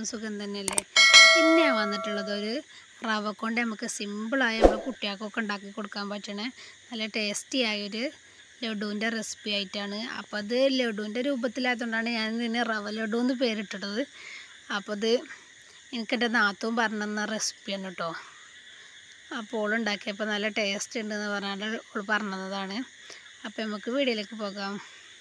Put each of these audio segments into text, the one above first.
സുഖം തന്നെയല്ലേ ഇന്ന് ഞാൻ വന്നിട്ടുള്ളത് ഒരു റവ കൊണ്ട് നമുക്ക് സിമ്പിളായി നമ്മുടെ കുട്ടികൾക്കൊക്കെ ഉണ്ടാക്കി കൊടുക്കാൻ പറ്റണ നല്ല ടേസ്റ്റി ആയൊരു ലഡുവിൻ്റെ റെസിപ്പി ആയിട്ടാണ് അപ്പോൾ അത് ലഡുവിൻ്റെ രൂപത്തിലായതുകൊണ്ടാണ് ഞാൻ ഇതിന് റവ ലഡു എന്ന് പേരിട്ടത് അപ്പോൾ അത് എനിക്കെൻ്റെ നാത്തും പറഞ്ഞു തന്ന റെസിപ്പിയാണ് കേട്ടോ അപ്പോൾ ഓൾ ഉണ്ടാക്കിയപ്പോൾ നല്ല ടേസ്റ്റ് ഉണ്ടെന്ന് പറഞ്ഞാൽ ഓൾ പറഞ്ഞതാണ് അപ്പോൾ നമുക്ക് വീഡിയോയിലേക്ക് പോകാം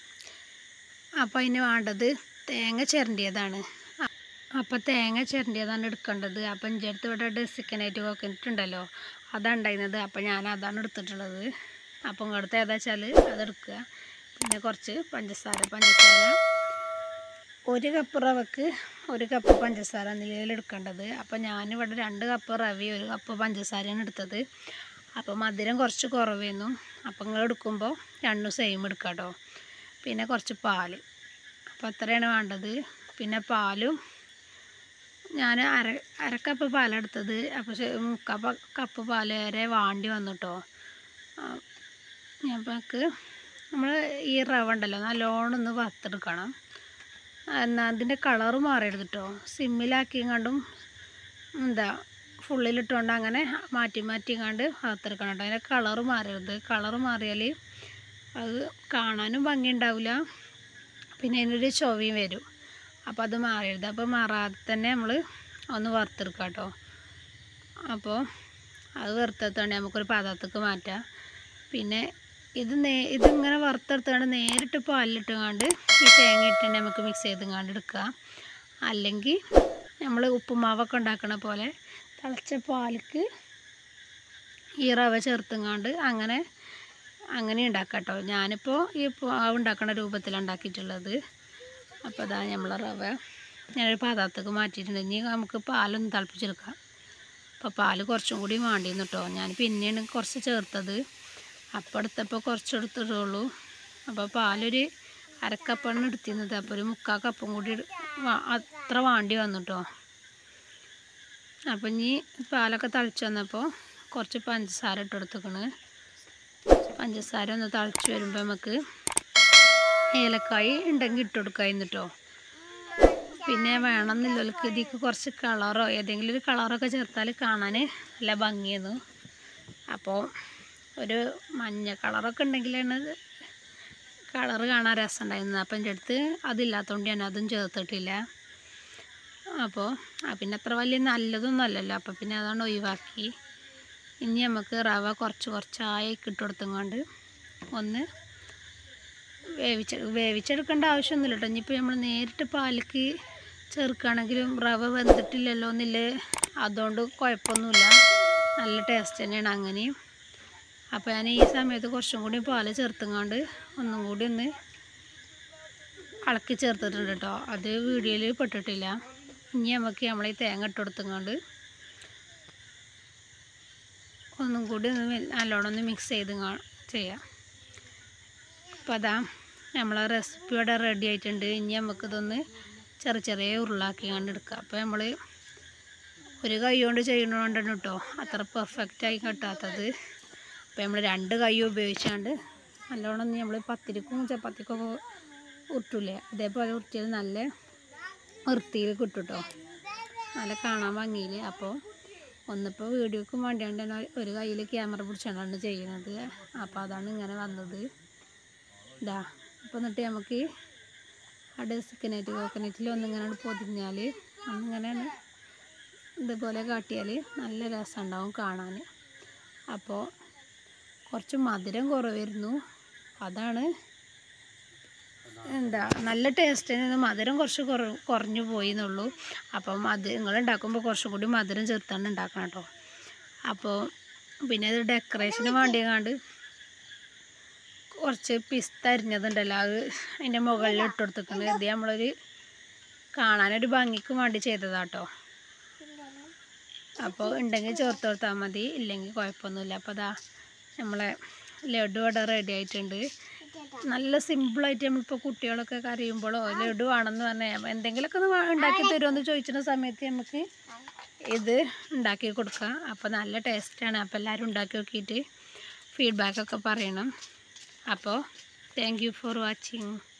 അപ്പോൾ അതിന് വേണ്ടത് തേങ്ങ ചിരണ്ടിയതാണ് അപ്പോൾ തേങ്ങ ചിരണ്ടിയതാണ് എടുക്കേണ്ടത് അപ്പം എൻ്റെ അടുത്ത് ഇവിടെ ഡെസിക്കനായിട്ട് കൊക്കിട്ടുണ്ടല്ലോ അതാണ് ഉണ്ടായിരുന്നത് അപ്പോൾ ഞാൻ അതാണ് എടുത്തിട്ടുള്ളത് അപ്പം ഇങ്ങടുത്ത് ഏതാ വെച്ചാൽ അതെടുക്കുക പിന്നെ കുറച്ച് പഞ്ചസാര പഞ്ചസാര ഒരു കപ്പ് റവക്ക് ഒരു കപ്പ് പഞ്ചസാര നിലയിൽ എടുക്കേണ്ടത് അപ്പോൾ ഞാനിവിടെ രണ്ട് കപ്പ് റവയും ഒരു കപ്പ് പഞ്ചസാരയാണ് എടുത്തത് അപ്പോൾ മധുരം കുറച്ച് കുറവായിരുന്നു അപ്പോൾ നിങ്ങൾ എടുക്കുമ്പോൾ രണ്ടും സെയിം എടുക്കാം കേട്ടോ പിന്നെ കുറച്ച് പാൽ അപ്പോൾ അത്രയാണ് വേണ്ടത് പിന്നെ പാലും ഞാൻ അര അര കപ്പ് പാലെടുത്തത് അപ്പോൾ മുക്കാൽ കപ്പ് പാൽ വരെ വാണ്ടി വന്നു കേട്ടോ ഞങ്ങൾക്ക് നമ്മൾ ഈ റവ ഉണ്ടല്ലോ നല്ലോണം ഒന്ന് വറുത്തെടുക്കണം എന്നാൽ അതിൻ്റെ കളറ് മാറരുത് കേട്ടോ സിമ്മിലാക്കിയും കണ്ടും എന്താ ഫുള്ളിലിട്ടുകൊണ്ട് അങ്ങനെ മാറ്റി മാറ്റി കണ്ട് വറുത്തെടുക്കണം കേട്ടോ അതിൻ്റെ കളറ് മാറരുത് കളറ് മാറിയാൽ അത് കാണാനും ഭംഗി ഉണ്ടാവില്ല പിന്നെ അതിനൊരു ചൊവയും വരും അപ്പോൾ അത് മാറരുത് അപ്പോൾ മാറാതെ തന്നെ നമ്മൾ ഒന്ന് വറുത്തെടുക്കാം കേട്ടോ അപ്പോൾ അത് വറുത്തെടുത്തോണ്ട് നമുക്കൊരു പാത്രത്തേക്ക് മാറ്റാം പിന്നെ ഇത് നേ ഇതിങ്ങനെ വറുത്തെടുത്തുകൊണ്ട് നേരിട്ട് പാലിലിട്ടുകൊണ്ട് ഈ തേങ്ങ ഇട്ടുകൊണ്ട് നമുക്ക് മിക്സ് ചെയ്തുകൊണ്ട് എടുക്കുക അല്ലെങ്കിൽ നമ്മൾ ഉപ്പുമാവൊക്കെ ഉണ്ടാക്കണ പോലെ തിളച്ച പാലിക്ക് ഈ റവ ചേർത്തുങ്ങാണ്ട് അങ്ങനെ അങ്ങനെ ഉണ്ടാക്കാം കേട്ടോ ഞാനിപ്പോൾ ഈ മാവ് ഉണ്ടാക്കുന്ന രൂപത്തിലാണ് ഉണ്ടാക്കിയിട്ടുള്ളത് അപ്പോൾ അതാ നമ്മൾ റവ ഞാനൊരു പാത്രത്തേക്ക് മാറ്റിയിട്ടുണ്ട് ഇനി നമുക്ക് പാലൊന്ന് തിളപ്പിച്ചെടുക്കാം അപ്പോൾ പാൽ കുറച്ചും കൂടി വേണ്ടിയിരുന്നു കേട്ടോ ഞാൻ പിന്നെയാണ് കുറച്ച് ചേർത്തത് അപ്പം എടുത്തപ്പോൾ കുറച്ച് എടുത്തിട്ടുള്ളൂ അപ്പോൾ പാലൊരു അരക്കപ്പാണ് എടുത്തിരുന്നത് അപ്പോൾ ഒരു മുക്കാൽ കപ്പും കൂടി അത്ര വേണ്ടി വന്നു കേട്ടോ അപ്പം ഇനി പാലൊക്കെ തിളച്ച് വന്നപ്പോൾ കുറച്ച് പഞ്ചസാര ഇട്ട് കൊടുത്തേക്കണ് പഞ്ചസാര ഒന്ന് തിളച്ച് വരുമ്പോൾ നമുക്ക് ഏലക്കായി ഉണ്ടെങ്കിൽ ഇട്ട് കൊടുക്കായിരുന്നു കേട്ടോ പിന്നെ വേണമെന്നില്ലവർക്ക് ഇതിക്ക് കുറച്ച് കളറോ ഏതെങ്കിലും ഒരു കളറൊക്കെ ചേർത്താൽ കാണാൻ നല്ല ഭംഗിയായിരുന്നു അപ്പോൾ ഒരു മഞ്ഞ കളറൊക്കെ ഉണ്ടെങ്കിലാണ് കളറ് കാണാൻ രസം ഉണ്ടായിരുന്നത് അപ്പം എൻ്റെ അടുത്ത് അതില്ലാത്തതുകൊണ്ട് ഞാൻ അതും ചേർത്തിട്ടില്ല അപ്പോൾ പിന്നെ അത്ര വലിയ നല്ലതൊന്നും അല്ലല്ലോ അപ്പോൾ പിന്നെ അതാണ് ഒഴിവാക്കി ഇനി നമുക്ക് റവ കുറച്ച് കുറച്ചായി ഇട്ട് കൊടുത്തുകൊണ്ട് ഒന്ന് വേവിച്ച വേവിച്ചെടുക്കേണ്ട ആവശ്യമൊന്നുമില്ല കേട്ടോ ഇനിയിപ്പോൾ നമ്മൾ നേരിട്ട് പാലിക്ക് ചേർക്കുകയാണെങ്കിലും റവ വെന്തിട്ടില്ലല്ലോ എന്നില്ല അതുകൊണ്ട് കുഴപ്പമൊന്നുമില്ല നല്ല ടേസ്റ്റ് തന്നെയാണ് അങ്ങനെയും അപ്പോൾ ഞാൻ ഈ സമയത്ത് കുറച്ചും കൂടി പാല് ചേർത്തുങ്ങാണ്ട് ഒന്നും കൂടി ഒന്ന് ഇളക്കി ചേർത്തിട്ടുണ്ട് കേട്ടോ അത് വീഡിയോയിൽ പെട്ടിട്ടില്ല ഇനി നമുക്ക് നമ്മൾ ഈ തേങ്ങ ഇട്ട് കൊടുത്തുങ്ങാണ്ട് ഒന്നും കൂടി ഒന്ന് നല്ലോണം ഒന്ന് മിക്സ് ചെയ്ത് ചെയ്യാം അപ്പോൾ അതാ നമ്മളെ റെസിപ്പി ഇവിടെ റെഡി ആയിട്ടുണ്ട് ഇനി നമുക്കിതൊന്ന് ചെറിയ ചെറിയ ഉരുളാക്കി കണ്ട് എടുക്കാം അപ്പോൾ നമ്മൾ ഒരു കൈ കൊണ്ട് ചെയ്യണതുകൊണ്ടാണ് കേട്ടോ അത്ര പെർഫെക്റ്റായി കിട്ടാത്തത് അപ്പോൾ നമ്മൾ രണ്ട് കൈ ഉപയോഗിച്ചാണ്ട് നല്ലോണം നമ്മൾ പത്തിരിക്കും ചപ്പാത്തിക്കൊക്കെ ഉരുട്ടില്ലേ അതേപോലെ ഉരുട്ടിയത് നല്ല വൃത്തിയിൽ കിട്ടും കേട്ടോ നല്ല കാണാൻ ഭംഗിയിൽ അപ്പോൾ ഒന്നിപ്പോൾ വീഡിയോക്കും വേണ്ടിയാണ് ഞാൻ ഒരു കയ്യിൽ ക്യാമറ പിടിച്ചാണ് ചെയ്യുന്നത് അപ്പോൾ അതാണ് ഇങ്ങനെ വന്നത് ഇതാ അപ്പോൾ എന്നിട്ട് നമുക്ക് ആ ഡെസ്കിനേറ്റ് കോക്കനറ്റിൽ ഒന്നിങ്ങനെ പൊതിഞ്ഞാൽ ഒന്നിങ്ങനെയാണ് ഇതുപോലെ കാട്ടിയാൽ നല്ല രസം ഉണ്ടാവും കാണാൻ അപ്പോൾ കുറച്ച് മധുരം കുറവായിരുന്നു അതാണ് എന്താ നല്ല ടേസ്റ്റിന് മധുരം കുറച്ച് കുറ കുറഞ്ഞു പോയി എന്നുള്ളൂ അപ്പം അത് നിങ്ങൾ ഉണ്ടാക്കുമ്പോൾ കുറച്ചും കൂടി മധുരം ചേർത്താണ് ഉണ്ടാക്കണം കേട്ടോ അപ്പോൾ പിന്നെ ഇത് ഡെക്കറേഷന് വേണ്ടിയങ്ങാണ്ട് കുറച്ച് പിസ്ത അരിഞ്ഞതുണ്ടല്ലോ അത് അതിൻ്റെ മുകളിൽ ഇട്ട് കൊടുത്തിട്ടുണ്ട് ഇത് നമ്മളൊരു കാണാനൊരു ഭംഗിക്ക് വേണ്ടി ചെയ്തതാട്ടോ അപ്പോൾ ഉണ്ടെങ്കിൽ ചേർത്ത് കൊടുത്താൽ മതി ഇല്ലെങ്കിൽ കുഴപ്പമൊന്നുമില്ല അപ്പോൾ അതാ നമ്മളെ ലഡു ഇവിടെ റെഡി ആയിട്ടുണ്ട് നല്ല സിമ്പിളായിട്ട് നമ്മളിപ്പോൾ കുട്ടികളൊക്കെ കരയുമ്പോഴോ ലഡു ആണെന്ന് പറഞ്ഞാൽ എന്തെങ്കിലുമൊക്കെ ഒന്ന് ഉണ്ടാക്കി തരുമെന്ന് ചോദിച്ചിരുന്ന സമയത്ത് നമുക്ക് ഇത് ഉണ്ടാക്കി കൊടുക്കാം അപ്പോൾ നല്ല ടേസ്റ്റാണ് അപ്പോൾ എല്ലാവരും ഉണ്ടാക്കി നോക്കിയിട്ട് ഫീഡ്ബാക്കൊക്കെ പറയണം അപ്പോൾ താങ്ക് യു ഫോർ വാച്ചിങ്